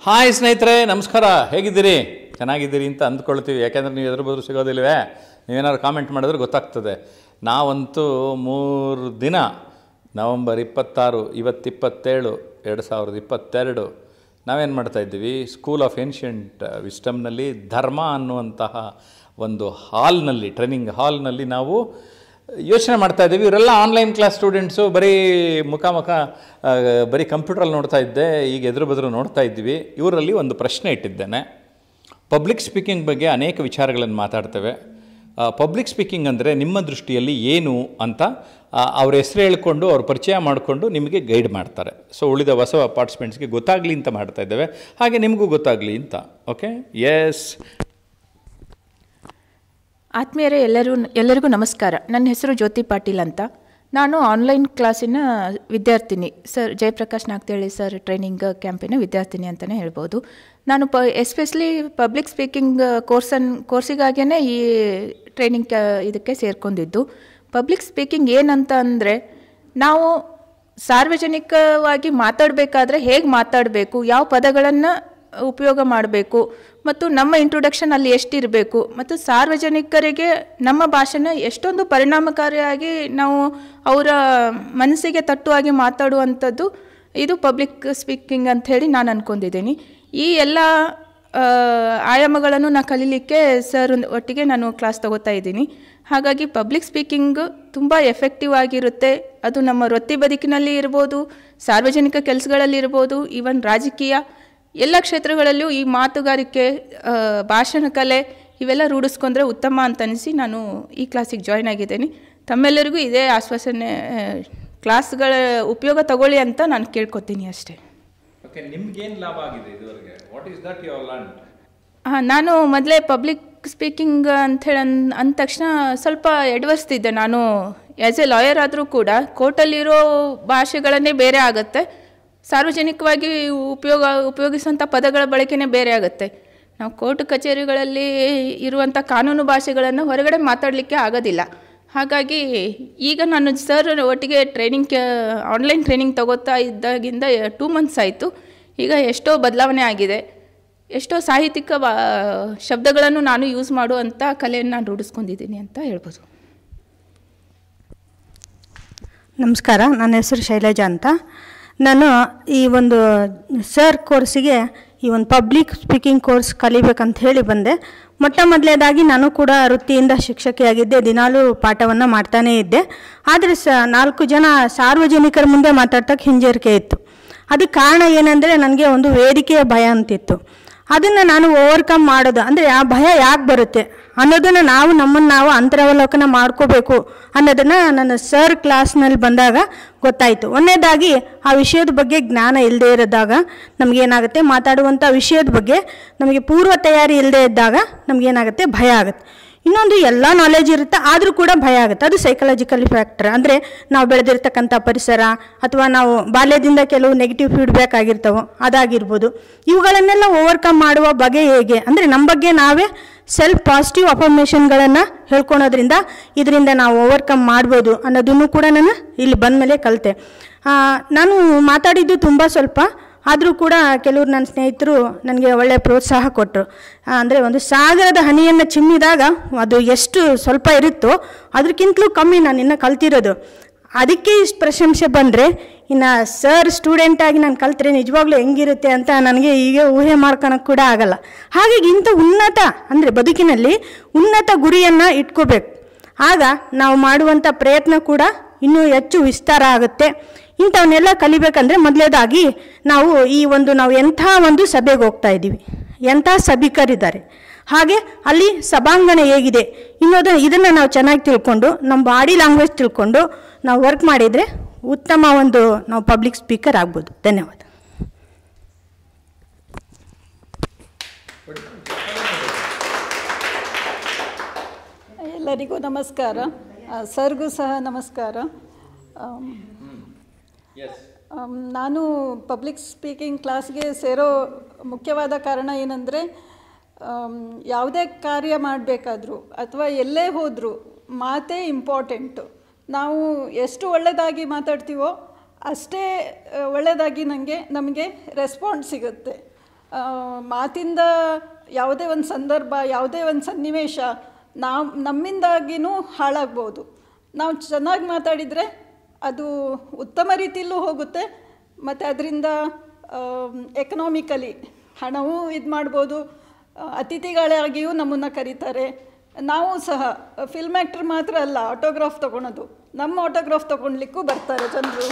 hi ಸ್ನೇಹಿತರೆ ನಮಸ್ಕಾರ ಹೇಗಿದ್ದೀರಿ ಚೆನ್ನಾಗಿದ್ದೀರಿ ಅಂತ ಅಂದ್ಕೊಳ್ತೀವಿ ಯಾಕೆಂದರೆ ನೀವು ಎದುರು ಬದ್ರು ಸಿಗೋದಿಲ್ವೇ ನೀವೇನಾದ್ರು ಕಾಮೆಂಟ್ ಮಾಡಿದ್ರೆ ಗೊತ್ತಾಗ್ತದೆ ನಾವಂತೂ ಮೂರು ದಿನ ನವಂಬರ್ ಇಪ್ಪತ್ತಾರು ಇವತ್ತಿಪ್ಪತ್ತೇಳು ಎರಡು ಸಾವಿರದ ಇಪ್ಪತ್ತೆರಡು ನಾವೇನು ಮಾಡ್ತಾಯಿದ್ದೀವಿ ಸ್ಕೂಲ್ ಆಫ್ ಏನ್ಷಿಯಂಟ್ ವಿಸ್ಟಮ್ನಲ್ಲಿ ಧರ್ಮ ಅನ್ನುವಂತಹ ಒಂದು ಹಾಲ್ನಲ್ಲಿ ಟ್ರೈನಿಂಗ್ ಹಾಲ್ನಲ್ಲಿ ನಾವು ಯೋಚನೆ ಮಾಡ್ತಾ ಇದ್ದೀವಿ ಇವರೆಲ್ಲ ಆನ್ಲೈನ್ ಕ್ಲಾಸ್ ಸ್ಟೂಡೆಂಟ್ಸು ಬರೀ ಮುಖಾಮುಖ ಆ, ಬರೀ ಕಂಪ್ಯೂಟ್ರಲ್ಲಿ ನೋಡ್ತಾ ಇದ್ದೆ ಈಗ ಎದುರು ಬದುರು ನೋಡ್ತಾ ಇದ್ದೀವಿ ಇವರಲ್ಲಿ ಒಂದು ಪ್ರಶ್ನೆ ಇಟ್ಟಿದ್ದೇನೆ ಪಬ್ಲಿಕ್ ಸ್ಪೀಕಿಂಗ್ ಬಗ್ಗೆ ಅನೇಕ ವಿಚಾರಗಳನ್ನು ಮಾತಾಡ್ತೇವೆ ಪಬ್ಲಿಕ್ ಸ್ಪೀಕಿಂಗ್ ಅಂದರೆ ನಿಮ್ಮ ದೃಷ್ಟಿಯಲ್ಲಿ ಏನು ಅಂತ ಆ, ಅವ್ರ ಹೆಸರು ಹೇಳ್ಕೊಂಡು ಅವ್ರ ಪರಿಚಯ ಮಾಡಿಕೊಂಡು ನಿಮಗೆ ಗೈಡ್ ಮಾಡ್ತಾರೆ ಸೊ ಉಳಿದ ಹೊಸ ಪಾರ್ಟಿಸಿಪೆಂಟ್ಸ್ಗೆ ಗೊತ್ತಾಗಲಿ ಅಂತ ಮಾಡ್ತಾ ಇದ್ದೇವೆ ಹಾಗೆ ನಿಮಗೂ ಗೊತ್ತಾಗಲಿ ಅಂತ ಓಕೆ ಎಸ್ ಆತ್ಮೀಯರೇ ಎಲ್ಲರೂ ಎಲ್ಲರಿಗೂ ನಮಸ್ಕಾರ ನನ್ನ ಹೆಸರು ಜ್ಯೋತಿ ಪಾಟೀಲ್ ಅಂತ ನಾನು ಆನ್ಲೈನ್ ಕ್ಲಾಸಿನ ವಿದ್ಯಾರ್ಥಿನಿ ಸರ್ ಜಯಪ್ರಕಾಶ್ ನಾಗ್ತೇಳಿ ಸರ್ ಟ್ರೈನಿಂಗ್ ಕ್ಯಾಂಪಿನ ವಿದ್ಯಾರ್ಥಿನಿ ಅಂತಲೇ ಹೇಳ್ಬೋದು ನಾನು ಪ ಎಸ್ಪೆಷಲಿ ಪಬ್ಲಿಕ್ ಸ್ಪೀಕಿಂಗ್ ಕೋರ್ಸನ್ ಕೋರ್ಸಿಗಾಗೇ ಈ ಟ್ರೈನಿಂಗ್ ಕ್ಯಾ ಇದಕ್ಕೆ ಸೇರ್ಕೊಂಡಿದ್ದು ಪಬ್ಲಿಕ್ ಸ್ಪೀಕಿಂಗ್ ಏನಂತ ಅಂದರೆ ನಾವು ಸಾರ್ವಜನಿಕವಾಗಿ ಮಾತಾಡಬೇಕಾದ್ರೆ ಹೇಗೆ ಮಾತಾಡಬೇಕು ಯಾವ ಪದಗಳನ್ನು ಉಪಯೋಗ ಮಾಡಬೇಕು ಮತ್ತು ನಮ್ಮ ಇಂಟ್ರೊಡಕ್ಷನ್ ಅಲ್ಲಿ ಎಷ್ಟಿರಬೇಕು ಮತ್ತು ಸಾರ್ವಜನಿಕರಿಗೆ ನಮ್ಮ ಭಾಷೆನ ಎಷ್ಟೊಂದು ಪರಿಣಾಮಕಾರಿಯಾಗಿ ನಾವು ಅವರ ಮನಸ್ಸಿಗೆ ತಟ್ಟುವಾಗಿ ಮಾತಾಡುವಂಥದ್ದು ಇದು ಪಬ್ಲಿಕ್ ಸ್ಪೀಕಿಂಗ್ ಅಂತ ಹೇಳಿ ನಾನು ಅಂದ್ಕೊಂಡಿದ್ದೀನಿ ಈ ಎಲ್ಲ ಆ, ಆಯಾಮಗಳನ್ನು ನಾನು ಕಲೀಲಿಕ್ಕೆ ಸರ್ ಒಟ್ಟಿಗೆ ನಾನು ಕ್ಲಾಸ್ ತಗೋತಾ ಇದ್ದೀನಿ ಹಾಗಾಗಿ ಪಬ್ಲಿಕ್ ಸ್ಪೀಕಿಂಗ್ ತುಂಬ ಎಫೆಕ್ಟಿವ್ ಆಗಿರುತ್ತೆ ಅದು ನಮ್ಮ ವೃತ್ತಿ ಬದುಕಿನಲ್ಲಿ ಇರ್ಬೋದು ಸಾರ್ವಜನಿಕ ಕೆಲಸಗಳಲ್ಲಿ ಇರ್ಬೋದು ಈವನ್ ರಾಜಕೀಯ ಎಲ್ಲ ಕ್ಷೇತ್ರಗಳಲ್ಲೂ ಈ ಮಾತುಗಾರಿಕೆ ಆ, ಭಾಷಣ ಕಲೆ ಇವೆಲ್ಲ ರೂಢಿಸ್ಕೊಂಡ್ರೆ ಉತ್ತಮ ಅಂತ ಅನಿಸಿ ನಾನು ಈ ಕ್ಲಾಸಿಗೆ ಜಾಯ್ನ್ ಆಗಿದ್ದೇನೆ ತಮ್ಮೆಲ್ಲರಿಗೂ ಇದೇ ಆಶ್ವಾಸನೆ ಆ, ಕ್ಲಾಸ್ಗಳ ಉಪಯೋಗ ತಗೊಳ್ಳಿ ಅಂತ ನಾನು ಕೇಳ್ಕೊತೀನಿ ಅಷ್ಟೇ ಓಕೆ ನಿಮ್ಗೇನು ಲಾಭ ಆಗಿದೆ ಇದುವರೆಗೆ what is that your learn ಹಾಂ ನಾನು ಮೊದಲೇ ಪಬ್ಲಿಕ್ ಸ್ಪೀಕಿಂಗ್ ಅಂಥೇಳಿ ಅನ್ ಅಂದ ತಕ್ಷಣ ಸ್ವಲ್ಪ ಎಡವರ್ಸ್ತಿದ್ದೆ ನಾನು ಆ್ಯಸ್ ಎ ಲಾಯರ್ ಆದರೂ ಕೂಡ ಕೋರ್ಟಲ್ಲಿರೋ ಭಾಷೆಗಳನ್ನೇ ಬೇರೆ ಆಗುತ್ತೆ ಸಾರ್ವಜನಿಕವಾಗಿ ಉಪಯೋಗ ಉಪಯೋಗಿಸುವಂಥ ಪದಗಳ ಬಳಕೆನೇ ಬೇರೆ ಆಗುತ್ತೆ ನಾವು ಕೋರ್ಟ್ ಕಚೇರಿಗಳಲ್ಲಿ ಇರುವಂಥ ಕಾನೂನು ಭಾಷೆಗಳನ್ನು ಹೊರಗಡೆ ಮಾತಾಡಲಿಕ್ಕೆ ಆಗೋದಿಲ್ಲ ಹಾಗಾಗಿ ಈಗ ನಾನು ಸರ್ ಒಟ್ಟಿಗೆ ಟ್ರೈನಿಂಗ್ ಆನ್ಲೈನ್ ಟ್ರೈನಿಂಗ್ ತಗೋತಾ ಇದ್ದಾಗಿಂದ ಟೂ ಮಂತ್ಸ್ ಆಯಿತು ಈಗ ಎಷ್ಟೋ ಬದಲಾವಣೆ ಆಗಿದೆ ಎಷ್ಟೋ ಸಾಹಿತ್ಯಿಕ ವಾ ಶಬ್ದಗಳನ್ನು ನಾನು ಯೂಸ್ ಮಾಡುವಂಥ ಕಲೆಯನ್ನು ನಾನು ರೂಢಿಸ್ಕೊಂಡಿದ್ದೀನಿ ಅಂತ ಹೇಳ್ಬೋದು ನಮಸ್ಕಾರ ನನ್ನ ಹೆಸರು ಶೈಲಜಾ ಅಂತ ನಾನು ಈ ಒಂದು ಸರ್ ಕೋರ್ಸಿಗೆ ಈ ಒಂದು ಪಬ್ಲಿಕ್ ಸ್ಪೀಕಿಂಗ್ ಕೋರ್ಸ್ ಕಲಿಬೇಕಂತ ಹೇಳಿ ಬಂದೆ ಮೊಟ್ಟ ಮೊದಲನೇದಾಗಿ ನಾನು ಕೂಡ ವೃತ್ತಿಯಿಂದ ಶಿಕ್ಷಕಿಯಾಗಿದ್ದೆ ದಿನಾಲೂ ಪಾಠವನ್ನು ಮಾಡ್ತಾನೇ ಇದ್ದೆ ಆದರೆ ಸ ನಾಲ್ಕು ಜನ ಸಾರ್ವಜನಿಕರ ಮುಂದೆ ಮಾತಾಡ್ತಕ್ಕೆ ಹಿಂಜರಿಕೆ ಇತ್ತು ಅದಕ್ಕೆ ಕಾರಣ ಏನಂದರೆ ನನಗೆ ಒಂದು ವೇದಿಕೆಯ ಭಯ ಅಂತಿತ್ತು ಅದನ್ನು ನಾನು ಓವರ್ಕಮ್ ಮಾಡೋದು ಅಂದರೆ ಆ ಭಯ ಯಾಕೆ ಬರುತ್ತೆ ಅನ್ನೋದನ್ನು ನಾವು ನಮ್ಮನ್ನು ನಾವು ಅಂತರವಲೋಕನ ಮಾಡ್ಕೋಬೇಕು ಅನ್ನೋದನ್ನು ನನ್ನ ಸರ್ ಕ್ಲಾಸ್ನಲ್ಲಿ ಬಂದಾಗ ಗೊತ್ತಾಯಿತು ಒಂದನೇದಾಗಿ ಆ ವಿಷಯದ ಬಗ್ಗೆ ಜ್ಞಾನ ಇಲ್ಲದೆ ಇರೋದಾಗ ನಮಗೇನಾಗುತ್ತೆ ಮಾತಾಡುವಂಥ ವಿಷಯದ ಬಗ್ಗೆ ನಮಗೆ ಪೂರ್ವ ತಯಾರಿ ಇಲ್ಲದೆ ಇದ್ದಾಗ ನಮಗೇನಾಗುತ್ತೆ ಭಯ ಆಗುತ್ತೆ ಇನ್ನೊಂದು ಎಲ್ಲ ನಾಲೆಜ್ ಇರುತ್ತೆ ಆದರೂ ಕೂಡ ಭಯ ಆಗುತ್ತೆ ಅದು ಸೈಕಲಾಜಿಕಲ್ ಫ್ಯಾಕ್ಟರ್ ಅಂದರೆ ನಾವು ಬೆಳೆದಿರ್ತಕ್ಕಂಥ ಪರಿಸರ ಅಥವಾ ನಾವು ಬಾಲ್ಯದಿಂದ ಕೆಲವು ನೆಗೆಟಿವ್ ಫೀಡ್ಬ್ಯಾಕ್ ಆಗಿರ್ತವೋ ಅದಾಗಿರ್ಬೋದು ಇವುಗಳನ್ನೆಲ್ಲ ಓವರ್ಕಮ್ ಮಾಡುವ ಬಗೆ ಹೇಗೆ ಅಂದರೆ ನಮ್ಮ ಬಗ್ಗೆ ನಾವೇ ಸೆಲ್ಫ್ ಪಾಸಿಟಿವ್ ಅಫರ್ಮೇಷನ್ಗಳನ್ನು ಹೇಳ್ಕೊಳೋದ್ರಿಂದ ಇದರಿಂದ ನಾವು ಓವರ್ಕಮ್ ಮಾಡ್ಬೋದು ಅನ್ನೋದನ್ನು ಕೂಡ ನಾನು ಇಲ್ಲಿ ಬಂದ ಮೇಲೆ ಕಲಿತೆ ನಾನು ಮಾತಾಡಿದ್ದು ತುಂಬ ಸ್ವಲ್ಪ ಆದರೂ ಕೂಡ ಕೆಲವರು ನನ್ನ ಸ್ನೇಹಿತರು ನನಗೆ ಒಳ್ಳೆಯ ಪ್ರೋತ್ಸಾಹ ಕೊಟ್ಟರು ಅಂದರೆ ಒಂದು ಸಾಗರದ ಹನಿಯನ್ನು ಚಿಮ್ಮಿದಾಗ ಅದು ಎಷ್ಟು ಸ್ವಲ್ಪ ಇರುತ್ತೋ ಅದಕ್ಕಿಂತಲೂ ಕಮ್ಮಿ ನಾನು ಇನ್ನೂ ಕಲ್ತಿರೋದು ಅದಕ್ಕೆ ಇಷ್ಟು ಪ್ರಶಂಸೆ ಬಂದರೆ ಇನ್ನು ಸರ್ ಸ್ಟೂಡೆಂಟಾಗಿ ನಾನು ಕಲ್ತ್ರೆ ನಿಜವಾಗ್ಲೂ ಹೆಂಗಿರುತ್ತೆ ಅಂತ ನನಗೆ ಈಗ ಊಹೆ ಮಾಡ್ಕೊಳಕ್ಕೆ ಕೂಡ ಆಗಲ್ಲ ಹಾಗಾಗಿ ಇಂಥ ಉನ್ನತ ಅಂದರೆ ಬದುಕಿನಲ್ಲಿ ಉನ್ನತ ಗುರಿಯನ್ನು ಇಟ್ಕೋಬೇಕು ಆಗ ನಾವು ಮಾಡುವಂಥ ಪ್ರಯತ್ನ ಕೂಡ ಇನ್ನೂ ಹೆಚ್ಚು ವಿಸ್ತಾರ ಆಗುತ್ತೆ ಇಂಥವನ್ನೆಲ್ಲ ಕಲಿಬೇಕಂದ್ರೆ ಮೊದಲೇದಾಗಿ ನಾವು ಈ ಒಂದು ನಾವು ಎಂಥ ಒಂದು ಸಭೆಗೆ ಹೋಗ್ತಾ ಇದ್ದೀವಿ ಎಂಥ ಸಭಿಕರಿದ್ದಾರೆ ಹಾಗೆ ಅಲ್ಲಿ ಸಭಾಂಗಣ ಹೇಗಿದೆ ಇನ್ನೋದು ಇದನ್ನು ನಾವು ಚೆನ್ನಾಗಿ ತಿಳ್ಕೊಂಡು ನಮ್ಮ ಬಾಡಿ ಲ್ಯಾಂಗ್ವೇಜ್ ತಿಳ್ಕೊಂಡು ನಾವು ವರ್ಕ್ ಮಾಡಿದರೆ ಉತ್ತಮ ಒಂದು ನಾವು ಪಬ್ಲಿಕ್ ಸ್ಪೀಕರ್ ಆಗ್ಬೋದು ಧನ್ಯವಾದ ಎಲ್ಲರಿಗೂ ನಮಸ್ಕಾರ ಆ, ಸರ್ಗೂ ಸಹ ನಮಸ್ಕಾರ ಆಮ್, ಆಮ್, ನಾನು ಪಬ್ಲಿಕ್ ಸ್ಪೀಕಿಂಗ್ ಕ್ಲಾಸ್ಗೆ ಸೇರೋ ಮುಖ್ಯವಾದ ಕಾರಣ ಏನಂದರೆ ಯಾವುದೇ ಕಾರ್ಯ ಮಾಡಬೇಕಾದ್ರೂ ಅಥವಾ ಎಲ್ಲೇ ಹೋದರೂ ಮಾತೇ ಇಂಪಾರ್ಟೆಂಟು ನಾವು ಎಷ್ಟು ಒಳ್ಳೆಯದಾಗಿ ಮಾತಾಡ್ತೀವೋ ಅಷ್ಟೇ ಆ, ಒಳ್ಳೆಯದಾಗಿ ನನಗೆ ನಮಗೆ ರೆಸ್ಪಾನ್ಸ್ ಸಿಗುತ್ತೆ ಆ, ಮಾತಿಂದ ಯಾವುದೇ ಒಂದು ಸಂದರ್ಭ ಯಾವುದೇ ಒಂದು ಸನ್ನಿವೇಶ ನಾವು ನಮ್ಮಿಂದಾಗಿನೂ ಹಾಳಾಗ್ಬೋದು ನಾವು ಚೆನ್ನಾಗಿ ಮಾತಾಡಿದರೆ ಅದು ಉತ್ತಮ ರೀತಿಯಲ್ಲೂ ಹೋಗುತ್ತೆ ಮತ್ತು ಅದರಿಂದ ಎಕನಾಮಿಕಲಿ ಹಣವೂ ಇದು ಮಾಡ್ಬೋದು ಆ, ಅತಿಥಿಗಳಾಗಿಯೂ ನಮ್ಮನ್ನು ಕರೀತಾರೆ ನಾವು ಸಹ ಫಿಲ್ಮ್ ಆ್ಯಕ್ಟರ್ ಮಾತ್ರ ಅಲ್ಲ ಆಟೋಗ್ರಾಫ್ ತೊಗೊಳೋದು ನಮ್ಮ ಆಟೋಗ್ರಾಫ್ ತೊಗೊಳ್ಲಿಕ್ಕೂ ಬರ್ತಾರೆ ಜನರು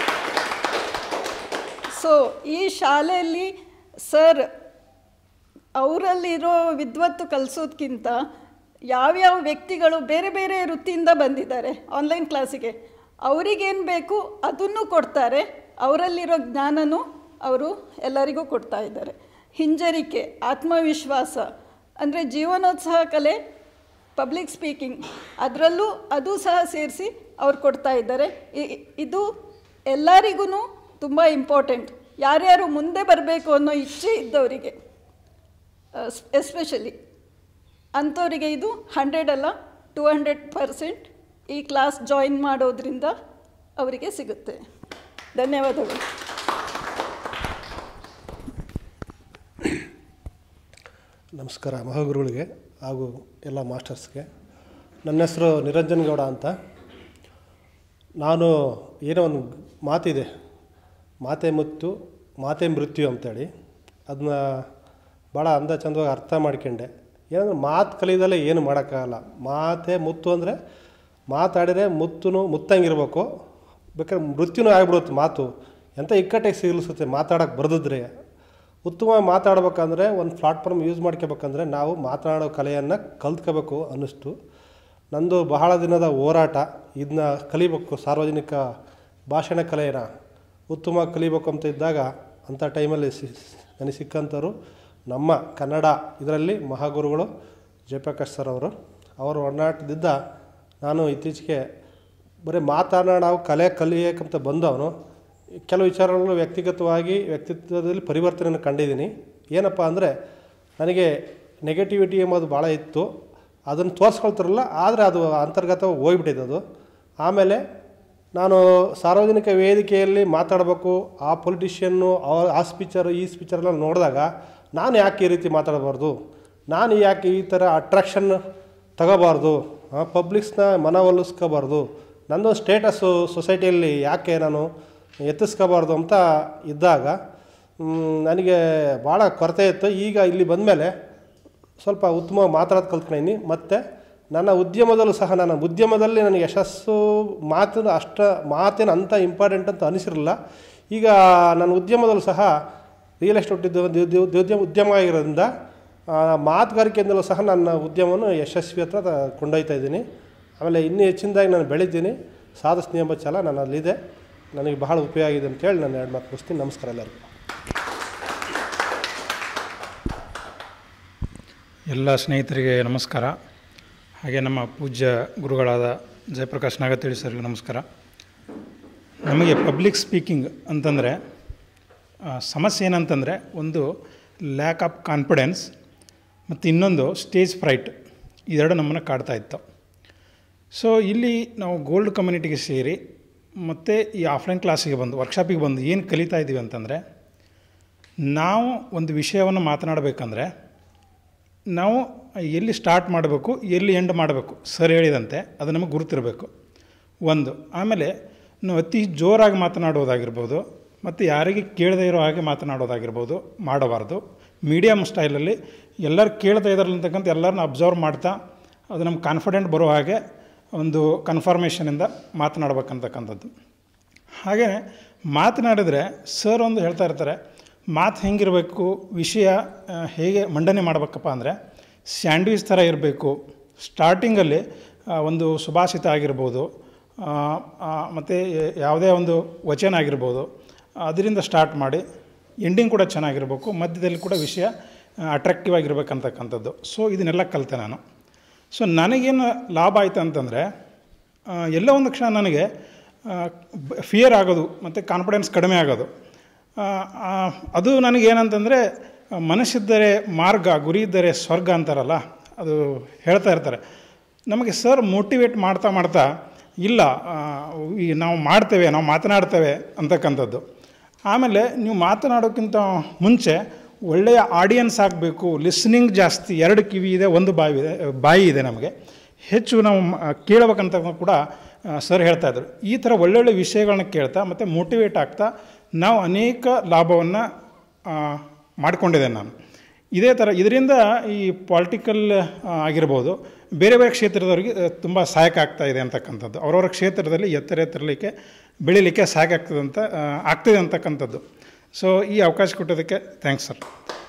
ಸೊ ಈ ಶಾಲೆಯಲ್ಲಿ ಸರ್ ಅವರಲ್ಲಿರೋ ವಿದ್ವತ್ತು ಕಲಿಸೋದ್ಕಿಂತ ಯಾವ್ಯಾವ ವ್ಯಕ್ತಿಗಳು ಬೇರೆ ಬೇರೆ ವೃತ್ತಿಯಿಂದ ಬಂದಿದ್ದಾರೆ ಆನ್ಲೈನ್ ಕ್ಲಾಸಿಗೆ ಅವರಿಗೇನು ಬೇಕು ಅದನ್ನು ಕೊಡ್ತಾರೆ ಅವರಲ್ಲಿರೋ ಜ್ಞಾನನೂ ಅವರು ಎಲ್ಲರಿಗೂ ಕೊಡ್ತಾ ಇದ್ದಾರೆ ಹಿಂಜರಿಕೆ ಆತ್ಮವಿಶ್ವಾಸ ಅಂದರೆ ಜೀವನೋತ್ಸಾಹ ಕಲೆ ಪಬ್ಲಿಕ್ ಸ್ಪೀಕಿಂಗ್ ಅದರಲ್ಲೂ ಅದು ಸಹ ಸೇರಿಸಿ ಅವ್ರು ಕೊಡ್ತಾ ಇದ್ದಾರೆ ಇ- ಇದು ಎಲ್ಲರಿಗೂ ತುಂಬ ಇಂಪಾರ್ಟೆಂಟ್ ಯಾರ್ಯಾರು ಮುಂದೆ ಬರಬೇಕು ಅನ್ನೋ ಇಚ್ಛೆ ಇದ್ದವರಿಗೆ ಎಸ್ಪೆಷಲಿ ಅಂಥವರಿಗೆ ಇದು ಹಂಡ್ರೆಡ್ ಅಲ್ಲ ಟೂ ಹಂಡ್ರೆಡ್ ಪರ್ಸೆಂಟ್ ಈ ಕ್ಲಾಸ್ ಜಾಯಿನ್ ಮಾಡೋದ್ರಿಂದ ಅವರಿಗೆ ಸಿಗುತ್ತೆ ಧನ್ಯವಾದಗಳು ನಮಸ್ಕಾರ ಮಹಾಗುರುಗಳಿಗೆ ಹಾಗೂ ಎಲ್ಲ ಮಾಸ್ಟರ್ಸ್ಗೆ ನನ್ನ ಹೆಸರು ನಿರಂಜನ್ ಗೌಡ ಅಂತ ನಾನು ಏನೋ ಒಂದು ಮಾತಿದೆ ಮಾತೆ ಮುತ್ತು ಮಾತೆ ಮೃತ್ಯು ಅಂತೇಳಿ ಅದನ್ನ ಭಾಳ ಅಂದ ಚಂದವಾಗಿ ಅರ್ಥ ಮಾಡ್ಕೊಂಡೆ ಏನಂದ್ರೆ ಮಾತು ಕಲಿದಲ್ಲೇ ಏನು ಮಾಡೋಕ್ಕಾಗಲ್ಲ ಮಾತೆ ಮುತ್ತು ಅಂದರೆ ಮಾತಾಡಿದರೆ ಮುತ್ತುನು ಮುತ್ತಂಗಿರ್ಬೇಕು ಬೇಕಾದ್ರೆ ಮೃತ್ಯುನೂ ಆಗ್ಬಿಡುತ್ತೆ ಮಾತು ಎಂಥ ಇಕ್ಕಟ್ಟಿಗೆ ಸಿಗಿಲಿಸುತ್ತೆ ಮಾತಾಡೋಕ್ಕೆ ಬರೆದಿದ್ರೆ ಉತ್ತಮವಾಗಿ ಮಾತಾಡ್ಬೇಕಂದ್ರೆ ಒಂದು ಪ್ಲಾಟ್ಫಾರ್ಮ್ ಯೂಸ್ ಮಾಡ್ಕೋಬೇಕಂದ್ರೆ ನಾವು ಮಾತನಾಡೋ ಕಲೆಯನ್ನು ಕಲ್ತ್ಕೋಬೇಕು ಅನ್ನಿಸ್ತು ನಂದು ಬಹಳ ದಿನದ ಹೋರಾಟ ಇದನ್ನ ಕಲಿಬೇಕು ಸಾರ್ವಜನಿಕ ಭಾಷಣ ಕಲೆಯನ್ನು ಉತ್ತಮವಾಗಿ ಕಲಿಬೇಕು ಅಂತ ಇದ್ದಾಗ ಅಂಥ ಟೈಮಲ್ಲಿ ಸಿ ನನಗೆ ಸಿಕ್ಕಂಥವ್ರು ನಮ್ಮ ಕನ್ನಡ ಇದರಲ್ಲಿ ಮಹಾಗುರುಗಳು ಜಯಪ್ರಕಾಶ್ ಸರ್ ಅವರು ಅವರ ಒಡನಾಟದಿಂದ ನಾನು ಇತ್ತೀಚೆಗೆ ಬರೀ ಮಾತನಾಡೋ ಕಲೆ ಕಲಿಯಕ್ಕಂತ ಬಂದವನು ಕೆಲವು ವಿಚಾರಗಳು ವ್ಯಕ್ತಿಗತವಾಗಿ ವ್ಯಕ್ತಿತ್ವದಲ್ಲಿ ಪರಿವರ್ತನೆಯನ್ನು ಕಂಡಿದ್ದೀನಿ ಏನಪ್ಪ ಅಂದರೆ ನನಗೆ ನೆಗೆಟಿವಿಟಿ ಎಂಬುದು ಭಾಳ ಇತ್ತು ಅದನ್ನು ತೋರಿಸ್ಕೊಳ್ತಾರಲ್ಲ ಆದರೆ ಅದು ಅಂತರ್ಗತವಾಗಿ ಹೋಗ್ಬಿಟ್ಟಿದೆ ಅದು ಆಮೇಲೆ ನಾನು ಸಾರ್ವಜನಿಕ ವೇದಿಕೆಯಲ್ಲಿ ಮಾತಾಡಬೇಕು ಆ ಪೊಲಿಟಿಷಿಯನ್ನು ಆ ಸ್ಪೀಚರು ಈ ಸ್ಪೀಚರೆಲ್ಲ ನೋಡಿದಾಗ ನಾನು ಯಾಕೆ ಈ ರೀತಿ ಮಾತಾಡಬಾರ್ದು ನಾನು ಯಾಕೆ ಈ ಥರ ಅಟ್ರಾಕ್ಷನ್ ತಗೋಬಾರ್ದು ಪಬ್ಲಿಕ್ಸ್ನ ಮನವೊಲಿಸ್ಕೋಬಾರ್ದು ನಂದು ಸ್ಟೇಟಸ್ಸು ಸೊಸೈಟಿಯಲ್ಲಿ ಯಾಕೆ ನಾನು ಎತ್ತಿಸ್ಕೋಬಾರ್ದು ಅಂತ ಇದ್ದಾಗ ಮ್, ನನಗೆ ಭಾಳ ಕೊರತೆ ಇತ್ತು ಈಗ ಇಲ್ಲಿ ಬಂದಮೇಲೆ ಸ್ವಲ್ಪ ಉತ್ತಮವಾಗಿ ಮಾತಾಡೋದು ಕಲ್ತ್ಕೊಂಡಿನಿ ಮತ್ತು ನನ್ನ ಉದ್ಯಮದಲ್ಲೂ ಸಹ ನನ್ನ ಉದ್ಯಮದಲ್ಲಿ ನನಗೆ ಯಶಸ್ಸು ಮಾತು ಅಷ್ಟ ಮಾತೇನು ಅಂಥ ಇಂಪಾರ್ಟೆಂಟ್ ಅಂತ ಅನಿಸಿರಲಿಲ್ಲ ಈಗ ನನ್ನ ಉದ್ಯಮದಲ್ಲೂ ಸಹ ರಿಯಲ್ ಎಸ್ಟೇಟ್ ಉದ್ಯಮ ಉದ್ಯಮ ಉದ್ಯಮ ಆಗಿರೋದ್ರಿಂದ ಆ, ಮಾತುಗಾರಿಕೆಯಿಂದಲೂ ಸಹ ನನ್ನ ಉದ್ಯಮವನ್ನು ಯಶಸ್ವಿ ಹತ್ರ ತ- ಕೊಂಡೊಯ್ತಾ ಇದ್ದೀನಿ ಆಮೇಲೆ ಇನ್ನೂ ಹೆಚ್ಚಿನದಾಗಿ ನಾನು ಬೆಳಿದ್ದೀನಿ ಸಾಧಿಸ್ತೀನಿ ಎಂಬ ಛಲ ನನ್ನಲ್ಲಿದೆ ನನಗೆ ಬಹಳ ಉಪಯೋಗ ಇದೆ ಅಂತೇಳಿ ನಾನು ಎರಡು ಮಾತು ಮುಗಿಸ್ತೀನಿ ನಮಸ್ಕಾರ ಎಲ್ಲರಿಗೂ ಎಲ್ಲ ಸ್ನೇಹಿತರಿಗೆ ನಮಸ್ಕಾರ ಹಾಗೆ ನಮ್ಮ ಪೂಜ್ಯ ಗುರುಗಳಾದ ಜಯಪ್ರಕಾಶ್ ನಾಗತಿಳಿ ಸರ್ಗೆ ನಮಸ್ಕಾರ ನಮಗೆ ಪಬ್ಲಿಕ್ ಸ್ಪೀಕಿಂಗ್ ಅಂತಂದರೆ ಆ, ಸಮಸ್ಯೆ ಏನಂತಂದರೆ ಒಂದು ಲ್ಯಾಕ್ ಆಫ್ ಕಾನ್ಫಿಡೆನ್ಸ್ ಮತ್ತು ಇನ್ನೊಂದು ಸ್ಟೇಜ್ ಫ್ರೈಟ್ ಇದೆರಡು ನಮ್ಮನ್ನು ಕಾಡ್ತಾ ಇತ್ತು ಸೊ ಇಲ್ಲಿ ನಾವು ಗೋಲ್ಡ್ ಕಮ್ಯುನಿಟಿಗೆ ಸೇರಿ ಮತ್ತು ಈ ಆಫ್ಲೈನ್ ಕ್ಲಾಸಿಗೆ ಬಂದು ವರ್ಕ್ಶಾಪಿಗೆ ಬಂದು ಏನು ಕಲಿತಾ ಇದ್ದೀವಿ ಅಂತಂದರೆ ನಾವು ಒಂದು ವಿಷಯವನ್ನು ಮಾತನಾಡಬೇಕಂದ್ರೆ ನಾವು ಎಲ್ಲಿ ಸ್ಟಾರ್ಟ್ ಮಾಡಬೇಕು ಎಲ್ಲಿ ಎಂಡ್ ಮಾಡಬೇಕು ಸರ್ ಹೇಳಿದಂತೆ ಅದು ನಮಗೆ ಗುರುತಿರಬೇಕು ಒಂದು ಆಮೇಲೆ ನಾವು ಅತಿ ಜೋರಾಗಿ ಮಾತನಾಡೋದಾಗಿರ್ಬೋದು ಮತ್ತು ಯಾರಿಗೆ ಕೇಳದೇ ಇರೋ ಹಾಗೆ ಮಾತನಾಡೋದಾಗಿರ್ಬೋದು ಮಾಡಬಾರ್ದು ಮೀಡಿಯಮ್ ಸ್ಟೈಲಲ್ಲಿ ಎಲ್ಲರೂ ಕೇಳ್ತಾ ಇದ್ದಾರಲ್ಲ ಅಂತಕ್ಕಂಥ ಎಲ್ಲರನ್ನ ಅಬ್ಸರ್ವ್ ಮಾಡ್ತಾ ಅದು ನಮ್ಗೆ ಕಾನ್ಫಿಡೆಂಟ್ ಬರೋ ಹಾಗೆ ಒಂದು ಕನ್ಫರ್ಮೇಷನಿಂದ ಮಾತನಾಡ್ಬೇಕಂತಕ್ಕಂಥದ್ದು ಹಾಗೆ ಮಾತನಾಡಿದರೆ ಸರ್ ಒಂದು ಹೇಳ್ತಾ ಇರ್ತಾರೆ ಮಾತು ಹೆಂಗಿರಬೇಕು ವಿಷಯ ಆ, ಹೇಗೆ ಮಂಡನೆ ಮಾಡಬೇಕಪ್ಪ ಅಂದರೆ ಸ್ಯಾಂಡ್ವಿಚ್ ಥರ ಇರಬೇಕು ಸ್ಟಾರ್ಟಿಂಗಲ್ಲಿ ಆ, ಒಂದು ಸುಭಾಷಿತ ಆಗಿರ್ಬೋದು ಮತ್ತು ಯಾವುದೇ ಒಂದು ವಚನ ಆಗಿರ್ಬೋದು ಅದರಿಂದ ಸ್ಟಾರ್ಟ್ ಮಾಡಿ ಎಂಡಿಂಗ್ ಕೂಡ ಚೆನ್ನಾಗಿರಬೇಕು ಮಧ್ಯದಲ್ಲಿ ಕೂಡ ವಿಷಯ ಅಟ್ರಾಕ್ಟಿವ್ ಆಗಿರ್ಬೇಕಂತಕ್ಕಂಥದ್ದು ಸೊ ಇದನ್ನೆಲ್ಲ ಕಲಿತೆ ನಾನು ಸೊ ನನಗೇನು ಲಾಭ ಆಯಿತು ಅಂತಂದರೆ ಆ, ಎಲ್ಲೋ ಒಂದು ಕ್ಷಣ ನನಗೆ ಫಿಯರ್ ಆಗೋದು ಮತ್ತು ಕಾನ್ಫಿಡೆನ್ಸ್ ಕಡಿಮೆ ಆಗೋದು ಆ, ಆ, ಅದು ನನಗೇನಂತಂದರೆ ಮನಸ್ಸಿದ್ದರೆ ಮಾರ್ಗ ಗುರಿ ಇದ್ದರೆ ಸ್ವರ್ಗ ಅಂತಾರಲ್ಲ ಅದು ಹೇಳ್ತಾ ಇರ್ತಾರೆ ನಮಗೆ ಸರ್ ಮೋಟಿವೇಟ್ ಮಾಡ್ತಾ ಮಾಡ್ತಾ ಇಲ್ಲ ಆ, ಈ ನಾವು ಮಾಡ್ತೇವೆ ನಾವು ಮಾತನಾಡ್ತೇವೆ ಅಂತಕ್ಕಂಥದ್ದು ಆಮೇಲೆ ನೀವು ಮಾತನಾಡೋಕ್ಕಿಂತ ಮುಂಚೆ ಒಳ್ಳೆಯ ಆಡಿಯನ್ಸ್ ಆಗಬೇಕು ಲಿಸ್ನಿಂಗ್ ಜಾಸ್ತಿ ಎರಡು ಕಿವಿ ಇದೆ ಒಂದು ಬಾಯಿ ಇದೆ ಬಾಯಿ ಇದೆ ನಮಗೆ ಹೆಚ್ಚು ನಾವು ಮ- ಕೇಳಬೇಕಂತ ಕೂಡ ಸರ್ ಹೇಳ್ತಾ ಇದ್ರು ಈ ಥರ ಒಳ್ಳೊಳ್ಳೆ ವಿಷಯಗಳನ್ನ ಕೇಳ್ತಾ ಮತ್ತು ಮೋಟಿವೇಟ್ ಆಗ್ತಾ ನಾವು ಅನೇಕ ಲಾಭವನ್ನು ಮಾಡಿಕೊಂಡಿದ್ದೇನೆ ನಾನು ಇದೇ ಥರ ಇದರಿಂದ ಈ ಪಾಲಿಟಿಕಲ್ ಆಗಿರ್ಬೋದು ಬೇರೆ ಬೇರೆ ಕ್ಷೇತ್ರದವರಿಗೆ ತುಂಬ ಸಹಾಯಕ ಆಗ್ತಾ ಇದೆ ಅಂತಕ್ಕಂಥದ್ದು ಅವರವರ ಕ್ಷೇತ್ರದಲ್ಲಿ ಎತ್ತರ ಎತ್ತರಲಿಕ್ಕೆ ಬೆಳೀಲಿಕ್ಕೆ ಸಹಾಯಕ ಆಗ್ತದೆ ಅಂತ ಆ, ಆಗ್ತದೆ ಅಂತಕ್ಕಂಥದ್ದು ಸೊ ಈ ಅವಕಾಶ ಕೊಟ್ಟೋದಕ್ಕೆ ಥ್ಯಾಂಕ್ಸ್ ಸರ್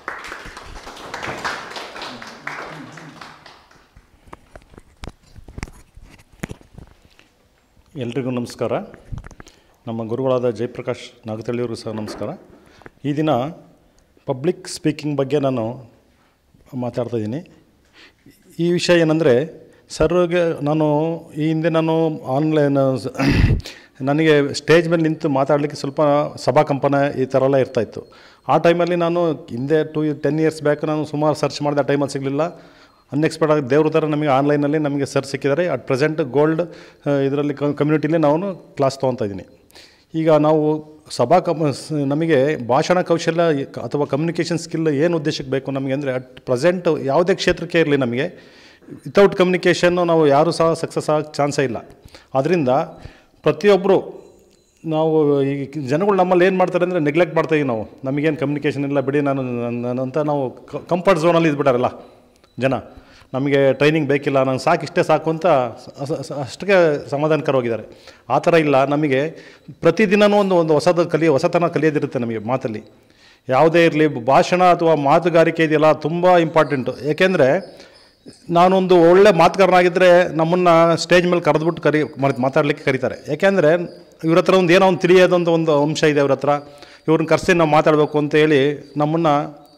ಎಲ್ರಿಗೂ ನಮಸ್ಕಾರ ನಮ್ಮ ಗುರುಗಳಾದ ಜಯಪ್ರಕಾಶ್ ನಾಗತಳ್ಳಿಯವರು ಸಹ ನಮಸ್ಕಾರ ಈ ದಿನ ಪಬ್ಲಿಕ್ ಸ್ಪೀಕಿಂಗ್ ಬಗ್ಗೆ ನಾನು ಮಾತಾಡ್ತಾ ಇದ್ದೀನಿ ಈ ವಿಷಯ ಏನಂದರೆ ಸರ್ಗೆ ನಾನು ಈ ಹಿಂದೆ ನಾನು ಆನ್ಲೈನ್ ನನಗೆ ಸ್ಟೇಜ್ ಮೇಲೆ ನಿಂತು ಮಾತಾಡಲಿಕ್ಕೆ ಸ್ವಲ್ಪ ಸಭಾ ಕಂಪನ ಈ ಥರ ಎಲ್ಲ ಇರ್ತಾಯಿತ್ತು ಆ ಟೈಮಲ್ಲಿ ನಾನು ಹಿಂದೆ ಟೂ ಟೆನ್ ಇಯರ್ಸ್ ಬ್ಯಾಕ್ ನಾನು ಸುಮಾರು ಸರ್ಚ್ ಮಾಡಿದೆ ಆ ಟೈಮಲ್ಲಿ ಸಿಗಲಿಲ್ಲ ಅನ್ಎಕ್ಸ್ಪೆಕ್ಟ್ ಆಗಿ ದೇವ್ರ ಥರ ನಮಗೆ ಆನ್ಲೈನಲ್ಲಿ ನಮಗೆ ಸರ್ ಸಿಕ್ಕಿದ್ದಾರೆ ಅಟ್ ಪ್ರೆಸೆಂಟ್ ಗೋಲ್ಡ್ ಇದರಲ್ಲಿ ಕಮ್ಯುನಿಟಿಲಿ ನಾನು ಕ್ಲಾಸ್ ತೊಗೊತಾ ಇದ್ದೀನಿ ಈಗ ನಾವು ಸಭಾ ಕಮ್ ಸ್- ನಮಗೆ ಭಾಷಣ ಕೌಶಲ್ಯ ಅಥವಾ ಕಮ್ಯುನಿಕೇಷನ್ ಸ್ಕಿಲ್ ಏನು ಉದ್ದೇಶಕ್ಕೆ ಬೇಕು ನಮಗೆ ಅಂದರೆ ಅಟ್ ಪ್ರೆಸೆಂಟ್ ಯಾವುದೇ ಕ್ಷೇತ್ರಕ್ಕೆ ಇರಲಿ ನಮಗೆ ವಿತೌಟ್ ಕಮ್ಯುನಿಕೇಷನ್ನು ನಾವು ಯಾರೂ ಸಹ ಸಕ್ಸಸ್ ಆಗಕ್ಕೆ ಚಾನ್ಸೇ ಇಲ್ಲ ಆದ್ದರಿಂದ ಪ್ರತಿಯೊಬ್ಬರು ನಾವು ಈ ಜನಗಳು ನಮ್ಮಲ್ಲಿ ಏನು ಮಾಡ್ತಾರೆ ಅಂದರೆ ನೆಗ್ಲೆಕ್ಟ್ ಮಾಡ್ತಾಯಿದ್ದೀವಿ ನಾವು ನಮಗೇನು ಕಮ್ಯುನಿಕೇಷನ್ ಇಲ್ಲ ಬಿಡಿ ನಾನು ನಾನು ಅಂತ ನಾವು ಕಂಫರ್ಟ್ ಝೋನಲ್ಲಿ ಇದ್ಬಿಟ್ಟಾರಲ್ಲ ಜನ ನಮಗೆ ಟ್ರೈನಿಂಗ್ ಬೇಕಿಲ್ಲ ನಂಗೆ ಸಾಕು ಇಷ್ಟೇ ಸಾಕು ಅಂತ ಸ- ಸ- ಅಷ್ಟಕ್ಕೆ ಸಮಾಧಾನಕರವಾಗಿದ್ದಾರೆ ಆ ಥರ ಇಲ್ಲ ನಮಗೆ ಪ್ರತಿದಿನವೂ ಒಂದು ಒಂದು ಹೊಸದು ಕಲಿಯ ಹೊಸತನ ಕಲಿಯೋದಿರುತ್ತೆ ನಮಗೆ ಮಾತಲ್ಲಿ ಯಾವುದೇ ಇರಲಿ ಭಾಷಣ ಅಥವಾ ಮಾತುಗಾರಿಕೆ ಇದೆಯಲ್ಲ ತುಂಬ ಇಂಪಾರ್ಟೆಂಟು ಏಕೆಂದರೆ ನಾನೊಂದು ಒಳ್ಳೆ ಮಾತುಗಾರನಾಗಿದ್ದರೆ ನಮ್ಮನ್ನು ಸ್ಟೇಜ್ ಮೇಲೆ ಕರೆದ್ಬಿಟ್ಟು ಕರಿ ಮಾತ್- ಮಾತಾಡಲಿಕ್ಕೆ ಕರೀತಾರೆ ಯಾಕೆಂದರೆ ಇವ್ರ ಹತ್ರ ಒಂದು ಏನೋ ಒಂದು ತಿಳಿಯೋದೊಂದು ಒಂದು ಅಂಶ ಇದೆ ಇವ್ರ ಹತ್ರ ಇವ್ರನ್ನ ಕರೆಸಿ ನಾವು ಮಾತಾಡಬೇಕು ಅಂತ ಹೇಳಿ ನಮ್ಮನ್ನು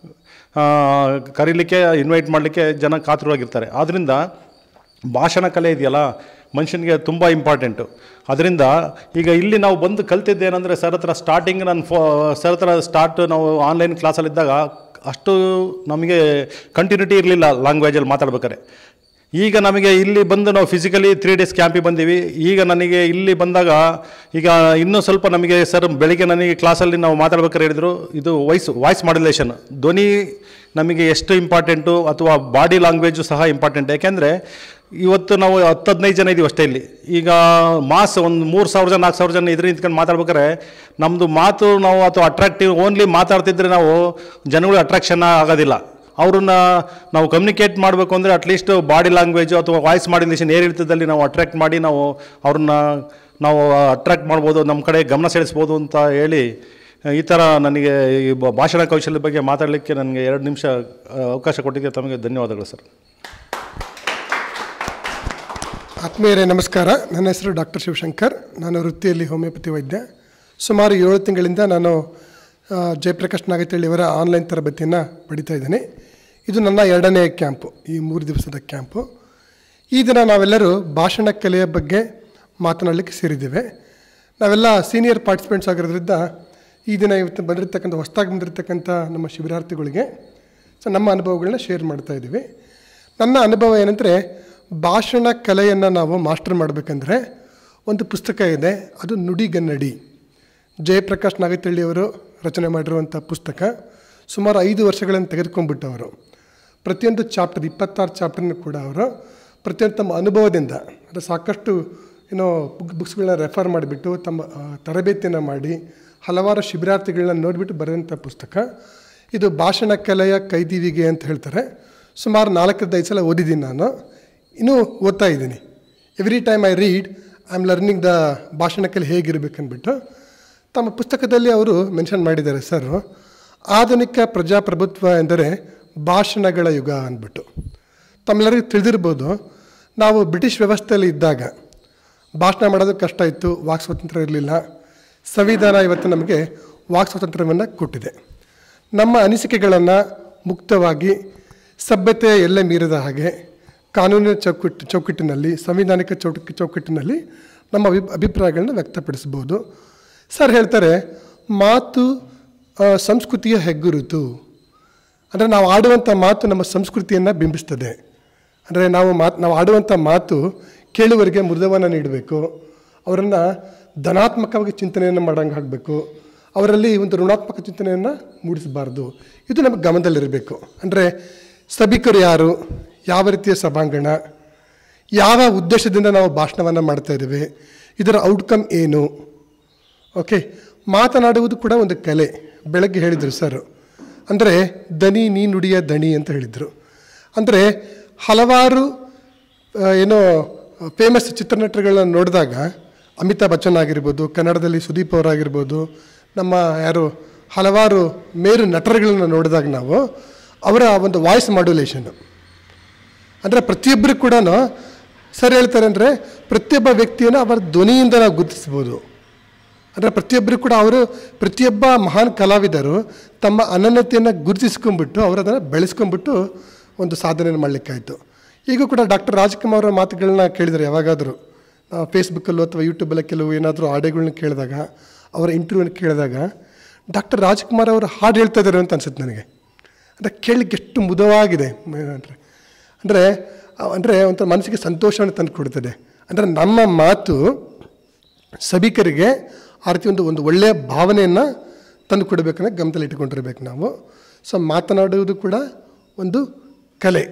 ಕರೀಲಿಕ್ಕೆ ಇನ್ವೈಟ್ ಮಾಡಲಿಕ್ಕೆ ಜನ ಕಾತುರವಾಗಿರ್ತಾರೆ ಆದ್ದರಿಂದ ಭಾಷಣ ಕಲೆ ಇದೆಯಲ್ಲ ಮನುಷ್ಯನಿಗೆ ತುಂಬ ಇಂಪಾರ್ಟೆಂಟು ಅದರಿಂದ ಈಗ ಇಲ್ಲಿ ನಾವು ಬಂದು ಕಲ್ತಿದ್ದೇನೆಂದರೆ ಸರ್ ಹತ್ರ ಸ್ಟಾರ್ಟಿಂಗ್ ನಾನು ಫೋ ಸರ್ ಹತ್ರ ಸ್ಟಾರ್ಟ್ ನಾವು ಆನ್ಲೈನ್ ಕ್ಲಾಸಲ್ಲಿದ್ದಾಗ ಅಷ್ಟು ನಮಗೆ ಕಂಟಿನ್ಯೂಟಿ ಇರಲಿಲ್ಲ ಲ್ಯಾಂಗ್ವೇಜಲ್ಲಿ ಮಾತಾಡ್ಬೇಕಾದ್ರೆ ಈಗ ನಮಗೆ ಇಲ್ಲಿ ಬಂದು ನಾವು ಫಿಸಿಕಲಿ ತ್ರೀ ಡೇಸ್ ಕ್ಯಾಂಪಿಗೆ ಬಂದೀವಿ ಈಗ ನನಗೆ ಇಲ್ಲಿ ಬಂದಾಗ ಈಗ ಇನ್ನೂ ಸ್ವಲ್ಪ ನಮಗೆ ಸರ್ ಬೆಳಿಗ್ಗೆ ನನಗೆ ಕ್ಲಾಸಲ್ಲಿ ನಾವು ಮಾತಾಡ್ಬೇಕಾದ್ರೆ ಹೇಳಿದರು ಇದು ವಾಯ್ಸ್ ವಾಯ್ಸ್ ಮಾಡ್ಯುಲೇಷನ್ ಧ್ವನಿ ನಮಗೆ ಎಷ್ಟು ಇಂಪಾರ್ಟೆಂಟು ಅಥವಾ ಬಾಡಿ ಲ್ಯಾಂಗ್ವೇಜು ಸಹ ಇಂಪಾರ್ಟೆಂಟ್ ಯಾಕೆಂದರೆ ಇವತ್ತು ನಾವು ಹತ್ತು ಹದಿನೈದು ಜನ ಇದ್ದೀವಿ ಅಷ್ಟೇ ಇಲ್ಲಿ ಈಗ ಮಾಸ್ ಒಂದು ಮೂರು ಸಾವಿರ ಜನ ನಾಲ್ಕು ಸಾವಿರ ಜನ ಇದ್ರೆ ನಿಂತ್ಕೊಂಡು ಮಾತಾಡ್ಬೇಕಾದ್ರೆ ನಮ್ಮದು ಮಾತು ನಾವು ಅಥವಾ ಅಟ್ರಾಕ್ಟಿವ್ ಓನ್ಲಿ ಮಾತಾಡ್ತಿದ್ರೆ ನಾವು ಜನಗಳು ಅಟ್ರಾಕ್ಷನ್ ಆಗೋದಿಲ್ಲ ಅವ್ರನ್ನ ನಾವು ಕಮ್ಯುನಿಕೇಟ್ ಮಾಡಬೇಕು ಅಂದರೆ ಅಟ್ಲೀಸ್ಟ್ ಬಾಡಿ ಲ್ಯಾಂಗ್ವೇಜು ಅಥವಾ ವಾಯ್ಸ್ ಮಾಡ್ಯುಲೇಷನ್ ಏರಿಳಿತದಲ್ಲಿ ನಾವು ಅಟ್ರಾಕ್ಟ್ ಮಾಡಿ ನಾವು ಅವ್ರನ್ನ ನಾವು ಅಟ್ರಾಕ್ಟ್ ಮಾಡ್ಬೋದು ನಮ್ಮ ಕಡೆ ಗಮನ ಸೆಳೆಸ್ಬೋದು ಅಂತ ಹೇಳಿ ಈ ಥರ ನನಗೆ ಈ ಬ- ಭಾಷಣ ಕೌಶಲ್ಯ ಬಗ್ಗೆ ಮಾತಾಡಲಿಕ್ಕೆ ನನಗೆ ಎರಡು ನಿಮಿಷ ಆ, ಅವಕಾಶ ಕೊಟ್ಟಿದ್ದೆ ತಮಗೆ ಧನ್ಯವಾದಗಳು ಸರ್ ಆತ್ಮೀಯರೇ ನಮಸ್ಕಾರ ನನ್ನ ಹೆಸರು ಡಾಕ್ಟರ್ ಶಿವಶಂಕರ್ ನಾನು ವೃತ್ತಿಯಲ್ಲಿ ಹೋಮಿಯೋಪತಿ ವೈದ್ಯ ಸುಮಾರು ಏಳು ತಿಂಗಳಿಂದ ನಾನು ಆ, ಜಯಪ್ರಕಾಶ್ ನಾಗತಿಹಳ್ಳಿ ಅವರ ಆನ್ಲೈನ್ ತರಬೇತಿಯನ್ನು ಪಡಿತಾ ಇದ್ದೇನೆ ಇದು ನನ್ನ ಎರಡನೇ ಕ್ಯಾಂಪು ಈ ಮೂರು ದಿವಸದ ಕ್ಯಾಂಪು ಈ ದಿನ ನಾವೆಲ್ಲರೂ ಭಾಷಣ ಕಲೆಯ ಬಗ್ಗೆ ಮಾತನಾಡಲಿಕ್ಕೆ ಸೇರಿದ್ದೇವೆ ನಾವೆಲ್ಲ ಸೀನಿಯರ್ ಪಾರ್ಟಿಸಿಪೆಂಟ್ಸ್ ಆಗಿರೋದ್ರಿಂದ ಈ ದಿನ ಇವತ್ತು ಬಂದಿರತಕ್ಕಂಥ ಹೊಸದಾಗಿ ಬಂದಿರತಕ್ಕಂಥ ನಮ್ಮ ಶಿಬಿರಾರ್ಥಿಗಳಿಗೆ ಸೊ ನಮ್ಮ ಅನುಭವಗಳನ್ನ ಶೇರ್ ಮಾಡ್ತಾ ಇದ್ದೀವಿ ನನ್ನ ಅನುಭವ ಏನಂದರೆ ಭಾಷಣ ಕಲೆಯನ್ನು ನಾವು ಮಾಸ್ಟರ್ ಮಾಡಬೇಕಂದ್ರೆ ಒಂದು ಪುಸ್ತಕ ಇದೆ ಅದು ನುಡಿಗನ್ನಡಿ ಜಯಪ್ರಕಾಶ್ ನಾಗತಳ್ಳಿಯವರು ರಚನೆ ಮಾಡಿರುವಂಥ ಪುಸ್ತಕ ಸುಮಾರು ಐದು ವರ್ಷಗಳನ್ನು ತೆಗೆದುಕೊಂಡ್ಬಿಟ್ಟವರು ಪ್ರತಿಯೊಂದು ಚಾಪ್ಟರ್ ಇಪ್ಪತ್ತಾರು ಚಾಪ್ಟರ್ನ ಕೂಡ ಅವರು ಪ್ರತಿಯೊಂದು ತಮ್ಮ ಅನುಭವದಿಂದ ಅಂದರೆ ಸಾಕಷ್ಟು ಏನೋ ಬುಕ್ ಬುಕ್ಸ್ಗಳನ್ನ ರೆಫರ್ ಮಾಡಿಬಿಟ್ಟು ತಮ್ಮ ಆ, ತರಬೇತಿಯನ್ನು ಮಾಡಿ ಹಲವಾರು ಶಿಬಿರಾರ್ಥಿಗಳನ್ನ ನೋಡಿಬಿಟ್ಟು ಬರೆದಂಥ ಪುಸ್ತಕ ಇದು ಭಾಷಣ ಕಲೆಯ ಕೈದಿವಿಗೆ ಅಂತ ಹೇಳ್ತಾರೆ ಸುಮಾರು ನಾಲ್ಕರಿಂದ ಐದು ಸಲ ಓದಿದ್ದೀನಿ ನಾನು ಇನ್ನೂ ಓದ್ತಾ ಇದ್ದೀನಿ every time I read I am learning the ಭಾಷಣ ಕಲೆ ಹೇಗಿರಬೇಕನ್ಬಿಟ್ಟು ತಮ್ಮ ಪುಸ್ತಕದಲ್ಲಿ ಅವರು ಮೆನ್ಷನ್ ಮಾಡಿದ್ದಾರೆ ಸರ್ ಆಧುನಿಕ ಪ್ರಜಾಪ್ರಭುತ್ವ ಎಂದರೆ ಭಾಷಣಗಳ ಯುಗ ಅಂದ್ಬಿಟ್ಟು ತಮ್ಮೆಲ್ಲರಿಗೂ ತಿಳಿದಿರ್ಬೋದು ನಾವು ಬ್ರಿಟಿಷ್ ವ್ಯವಸ್ಥೆಯಲ್ಲಿ ಇದ್ದಾಗ ಭಾಷಣ ಮಾಡೋದು ಕಷ್ಟ ಇತ್ತು ವಾಕ್ ಸ್ವಾತಂತ್ರ್ಯ ಇರಲಿಲ್ಲ ಸಂವಿಧಾನ ಇವತ್ತು ನಮಗೆ ವಾಕ್ ಸ್ವಾತಂತ್ರ್ಯವನ್ನು ಕೊಟ್ಟಿದೆ ನಮ್ಮ ಅನಿಸಿಕೆಗಳನ್ನು ಮುಕ್ತವಾಗಿ ಸಭ್ಯತೆ ಎಲ್ಲೇ ಮೀರಿದ ಹಾಗೆ ಕಾನೂನಿನ ಚೌಕಟ್ಟು ಚೌಕಟ್ಟಿನಲ್ಲಿ ಸಂವಿಧಾನಿಕ ಚೌಕ ಚೌಕಟ್ಟಿನಲ್ಲಿ ನಮ್ಮ ಅಭಿ ಅಭಿಪ್ರಾಯಗಳನ್ನ ವ್ಯಕ್ತಪಡಿಸ್ಬೋದು ಸರ್ ಹೇಳ್ತಾರೆ ಮಾತು ಆ, ಸಂಸ್ಕೃತಿಯ ಹೆಗ್ಗುರುತು ಅಂದರೆ ನಾವು ಆಡುವಂಥ ಮಾತು ನಮ್ಮ ಸಂಸ್ಕೃತಿಯನ್ನು ಬಿಂಬಿಸ್ತದೆ ಅಂದರೆ ನಾವು ಮಾತು ನಾವು ಆಡುವಂಥ ಮಾತು ಕೇಳುವರಿಗೆ ಮೃದುವನ್ನು ನೀಡಬೇಕು ಅವರನ್ನು ಧನಾತ್ಮಕವಾಗಿ ಚಿಂತನೆಯನ್ನು ಮಾಡೋಂಗೆ ಆಗಬೇಕು ಅವರಲ್ಲಿ ಒಂದು ಋಣಾತ್ಮಕ ಚಿಂತನೆಯನ್ನು ಮೂಡಿಸಬಾರ್ದು ಇದು ನಮಗೆ ಗಮನದಲ್ಲಿರಬೇಕು ಅಂದರೆ ಸಭಿಕರು ಯಾರು ಯಾವ ರೀತಿಯ ಸಭಾಂಗಣ ಯಾವ ಉದ್ದೇಶದಿಂದ ನಾವು ಭಾಷಣವನ್ನು ಮಾಡ್ತಾ ಇದ್ದೇವೆ ಇದರ ಔಟ್ಕಮ್ ಏನು ಓಕೆ ಮಾತನಾಡುವುದು ಕೂಡ ಒಂದು ಕಲೆ ಬೆಳಗ್ಗೆ ಹೇಳಿದರು ಸರ್ ಅಂದರೆ ದನಿ ನೀ ನುಡಿಯ ದಣಿ ಅಂತ ಹೇಳಿದರು ಅಂದರೆ ಹಲವಾರು ಆ, ಏನೋ ಫೇಮಸ್ ಚಿತ್ರನಟರುಗಳನ್ನ ನೋಡಿದಾಗ ಅಮಿತಾಬ್ ಬಚ್ಚನ್ ಆಗಿರ್ಬೋದು ಕನ್ನಡದಲ್ಲಿ ಸುದೀಪ್ ಅವರಾಗಿರ್ಬೋದು ನಮ್ಮ ಯಾರು ಹಲವಾರು ಮೇರು ನಟರುಗಳನ್ನ ನೋಡಿದಾಗ ನಾವು ಅವರ ಒಂದು ವಾಯ್ಸ್ ಮಾಡ್ಯುಲೇಷನ್ನು ಅಂದರೆ ಪ್ರತಿಯೊಬ್ಬರು ಕೂಡ ಸರ್ ಹೇಳ್ತಾರೆ ಅಂದರೆ ಪ್ರತಿಯೊಬ್ಬ ವ್ಯಕ್ತಿಯನ್ನು ಅವರ ಧ್ವನಿಯಿಂದ ನಾವು ಗುರುತಿಸ್ಬೋದು ಅಂದರೆ ಪ್ರತಿಯೊಬ್ಬರು ಕೂಡ ಅವರು ಪ್ರತಿಯೊಬ್ಬ ಮಹಾನ್ ಕಲಾವಿದರು ತಮ್ಮ ಅನನ್ಯತೆಯನ್ನು ಗುರುತಿಸ್ಕೊಂಡ್ಬಿಟ್ಟು ಅವರು ಅದನ್ನು ಬೆಳೆಸ್ಕೊಂಡ್ಬಿಟ್ಟು ಒಂದು ಸಾಧನೆಯನ್ನು ಮಾಡಲಿಕ್ಕಾಯಿತು ಈಗ ಕೂಡ ಡಾಕ್ಟರ್ ರಾಜ್ಕುಮಾರ್ ಅವರ ಮಾತುಗಳನ್ನ ಕೇಳಿದರೆ ಯಾವಾಗಾದರೂ ನಾವು ಫೇಸ್ಬುಕ್ಕಲ್ಲೋ ಅಥವಾ ಯೂಟ್ಯೂಬಲ್ಲಿ ಕೆಲವು ಏನಾದರೂ ಆಡಿಯೋಗಳನ್ನ ಕೇಳಿದಾಗ ಅವರ ಇಂಟರ್ವ್ಯೂನ ಕೇಳಿದಾಗ ಡಾಕ್ಟರ್ ರಾಜ್ಕುಮಾರ್ ಅವರು ಹಾಡು ಹೇಳ್ತಾ ಇದ್ದಾರೆ ಅಂತ ಅನ್ಸುತ್ತೆ ನನಗೆ ಅಂದರೆ ಕೇಳಲಿಕ್ಕೆ ಎಷ್ಟು ಮುದವಾಗಿದೆ ಅಂದರೆ ಅಂದರೆ ಅಂದರೆ ಒಂಥರ ಮನಸ್ಸಿಗೆ ಸಂತೋಷವನ್ನು ತಂದು ಕೊಡ್ತದೆ ಅಂದರೆ ನಮ್ಮ ಮಾತು ಸಭಿಕರಿಗೆ ಆ ರೀತಿ ಒಂದು ಒಂದು ಒಳ್ಳೆಯ ಭಾವನೆಯನ್ನು ತಂದು ಕೊಡಬೇಕಂದ್ರೆ ಗಮನದಲ್ಲಿ ಇಟ್ಕೊಂಡಿರ್ಬೇಕು ನಾವು ಸೊ ಮಾತನಾಡುವುದು ಕೂಡ ಒಂದು ಕಲೆ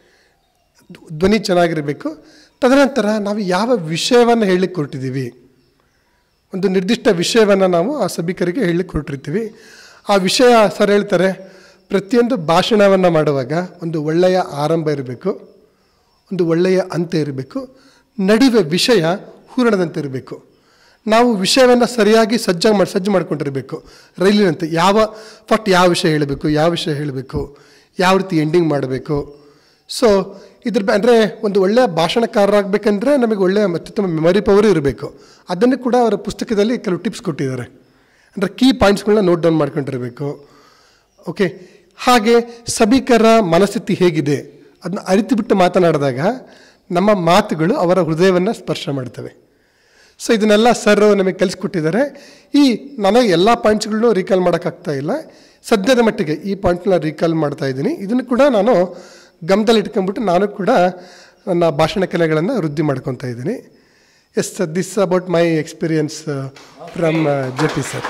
ಧ್ವನಿ ಚೆನ್ನಾಗಿರಬೇಕು ತದನಂತರ ನಾವು ಯಾವ ವಿಷಯವನ್ನು ಹೇಳಲಿಕ್ಕೆ ಹೊರಟಿದ್ದೀವಿ ಒಂದು ನಿರ್ದಿಷ್ಟ ವಿಷಯವನ್ನು ನಾವು ಆ ಸಭಿಕರಿಗೆ ಹೇಳಲಿಕ್ಕೆ ಹೊರಟಿರ್ತೀವಿ ಆ ವಿಷಯ ಸರ್ ಹೇಳ್ತಾರೆ ಪ್ರತಿಯೊಂದು ಭಾಷಣವನ್ನು ಮಾಡುವಾಗ ಒಂದು ಒಳ್ಳೆಯ ಆರಂಭ ಇರಬೇಕು ಒಂದು ಒಳ್ಳೆಯ ಅಂತ್ಯ ಇರಬೇಕು ನಡುವೆ ವಿಷಯ ಹೂರಣದಂತೆ ಇರಬೇಕು ನಾವು ವಿಷಯವನ್ನು ಸರಿಯಾಗಿ ಸಜ್ಜಾಗಿ ಮಾಡಿ ಸಜ್ಜು ಮಾಡ್ಕೊಂಡಿರಬೇಕು ರೈಲಿನಂತೆ ಯಾವ ಫಸ್ಟ್ ಯಾವ ವಿಷಯ ಹೇಳಬೇಕು ಯಾವ ವಿಷಯ ಹೇಳಬೇಕು ಯಾವ ರೀತಿ ಎಂಡಿಂಗ್ ಮಾಡಬೇಕು ಸೊ ಇದ್ರ ಬ- ಅಂದರೆ ಒಂದು ಒಳ್ಳೆಯ ಭಾಷಣಕಾರರಾಗಬೇಕಂದ್ರೆ ನಮಗೆ ಒಳ್ಳೆಯ ಅತ್ಯುತ್ತಮ ಮೆಮೊರಿ ಪವರು ಇರಬೇಕು ಅದನ್ನು ಕೂಡ ಅವರ ಪುಸ್ತಕದಲ್ಲಿ ಕೆಲವು ಟಿಪ್ಸ್ ಕೊಟ್ಟಿದ್ದಾರೆ ಅಂದರೆ ಕೀ ಪಾಯಿಂಟ್ಸ್ಗಳನ್ನ ನೋಟ್ ಡೌನ್ ಮಾಡ್ಕೊಂಡಿರಬೇಕು ಓಕೆ ಹಾಗೆ ಸಭಿಕರ ಮನಸ್ಥಿತಿ ಹೇಗಿದೆ ಅದನ್ನ ಅರಿತು ಬಿಟ್ಟು ಮಾತನಾಡಿದಾಗ ನಮ್ಮ ಮಾತುಗಳು ಅವರ ಹೃದಯವನ್ನು ಸ್ಪರ್ಶ ಮಾಡ್ತವೆ ಸೊ ಇದನ್ನೆಲ್ಲ ಸರ್ ನಮಗೆ ಕಲಿಸ್ಕೊಟ್ಟಿದ್ದಾರೆ ಈ ನನಗೆ ಎಲ್ಲ ಪಾಯಿಂಟ್ಸ್ಗಳನ್ನೂ ರೀಕಾಲ್ ಮಾಡೋಕ್ಕಾಗ್ತಾ ಇಲ್ಲ ಸದ್ಯದ ಮಟ್ಟಿಗೆ ಈ ಪಾಯಿಂಟ್ನ ರೀಕಾಲ್ ಮಾಡ್ತಾ ಇದ್ದೀನಿ ಇದನ್ನು ಕೂಡ ನಾನು ಗಮನದಲ್ಲಿ ಇಟ್ಕೊಂಡ್ಬಿಟ್ಟು ನಾನು ಕೂಡ ನನ್ನ ಭಾಷಣ ಕಲೆಗಳನ್ನು ವೃದ್ಧಿ ಮಾಡ್ಕೊತಾ ಇದ್ದೀನಿ yes this about my experience from J P sir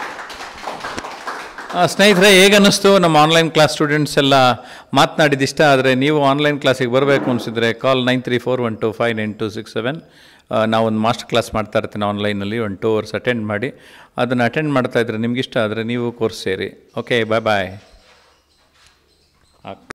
ಆ, ಸ್ನೇಹಿತರೆ ಹೇಗನ್ನಿಸ್ತು ನಮ್ಮ ಆನ್ಲೈನ್ ಕ್ಲಾಸ್ ಸ್ಟೂಡೆಂಟ್ಸ್ ಎಲ್ಲ ಮಾತನಾಡಿದ ಇಷ್ಟ ಆದರೆ ನೀವು ಆನ್ಲೈನ್ ಕ್ಲಾಸಿಗೆ ಬರಬೇಕು ಅನಿಸಿದ್ರೆ call nine three four one two five nine two six seven ನಾವೊಂದು ಮಾಸ್ಟರ್ ಕ್ಲಾಸ್ ಮಾಡ್ತಾ ಇರ್ತೀನಿ ಆನ್ಲೈನಲ್ಲಿ ಒಂದು ಟೂ ಅವರ್ಸ್ ಅಟೆಂಡ್ ಮಾಡಿ ಅದನ್ನು ಅಟೆಂಡ್ ಮಾಡ್ತಾ ಇದ್ರೆ ನಿಮ್ಗೆ ಇಷ್ಟ ಆದರೆ ನೀವು ಕೋರ್ಸ್ ಸೇರಿ ಓಕೆ ಬಾಯ್ ಬಾಯ್